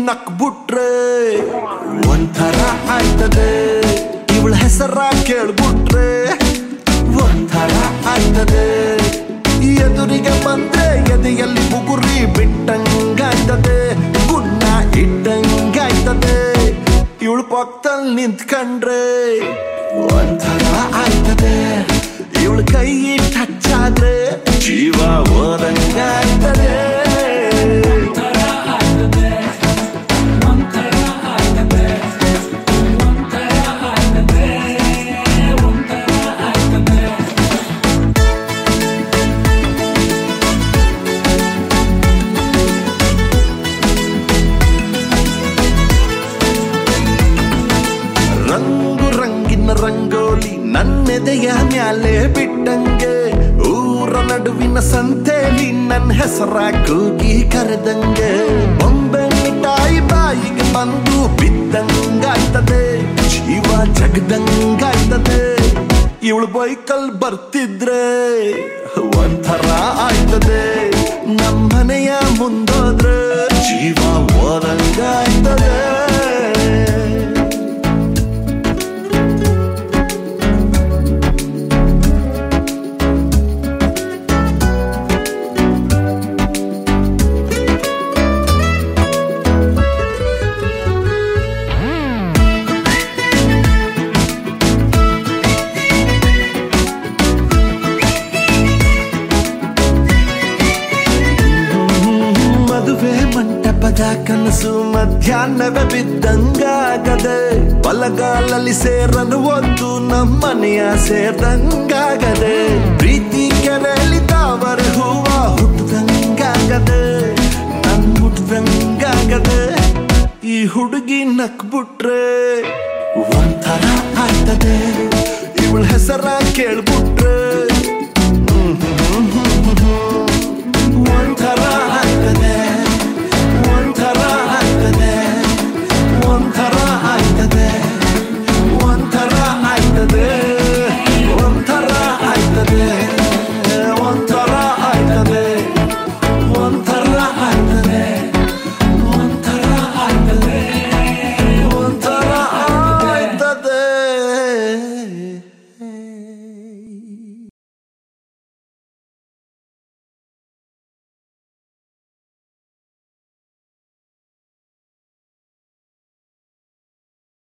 ನಕ್ಬಿಟ್ರೆ ಒಂಥರ ಆಯ್ತದೆ ಇವಳ ಹೆಸರ ಕೇಳ್ಬಿಟ್ರೆ ಒಂಥರ ಆಯ್ತದೆ ಎದುರಿಗೆ ಬಂದ್ರೆ ಎದೆಯಲ್ಲಿ ಬುಗುರಿ ಬಿಟ್ಟಂಗಾಯ್ತದೆ ಗುನ್ನ ಇಟ್ಟಂಗಾಯ್ತದೆ ಇವಳು ಪಕ್ಕದಲ್ಲಿ ನಿಂತ್ಕಂಡ್ರೆ ಒಂಥರ ಆಯ್ತದೆ ಇವಳು ಕೈ ಟಚ್ ಆದ್ರೆ ಜೀವ ಓದಂಗಾಯ್ತದೆ ರಂಗು ರಂಗಿನ ರಂಗೋಲಿ ನನ್ನೆದೆಯ ಮ್ಯಾಲೆ ಬಿಟ್ಟಂಗೆ ಊರ ನಡುವಿನ ಸಂತೆಲಿ ನನ್ನ ಹೆಸರ ಕೂಗಿ ಕರೆದಂಗೆ ಬೊಂಬೆ ಮಿಠಾಯಿ ಬಾಯಿಗೆ ಬಂದು ಬಿದ್ದಂಗಾಯ್ತದೆ ಜೀವ ಜಗದಂಗಾಯ್ತದೆ ಇವಳು ಬೈಕಲ್ ಬರ್ತಿದ್ರೆ ಒಂಥರ ಆಯ್ತದೆ ನಮ್ಮನೆಯ ಮುಂದೋದ್ರೆ ಜೀವ ಓದಂಗಾಯ್ತದೆ ಮದುವೆ ಮಂಟಪದ ಕನಸು ಮಧ್ಯಾಹ್ನವೇ ಬಿದ್ದಂಗಾಗದೆ ಬಲಗಾಲಲ್ಲಿ ಸೇರಲು ಒಂದು ನಮ್ಮನೆಯ ಸೇರ್ದಂಗಾಗದೆ ಪ್ರೀತಿ ಕೆರೆಯಲ್ಲಿ ತಾವರ ಹೂವ ಹುಟ್ಟದಂಗಾಗದೆ ನನ್ ಮುಟ್ದಂಗಾಗದೆ ಈ ಹುಡುಗಿ ನಕ್ಬಿಟ್ರೆ ಒಂಥರ ಆಯ್ತದೆ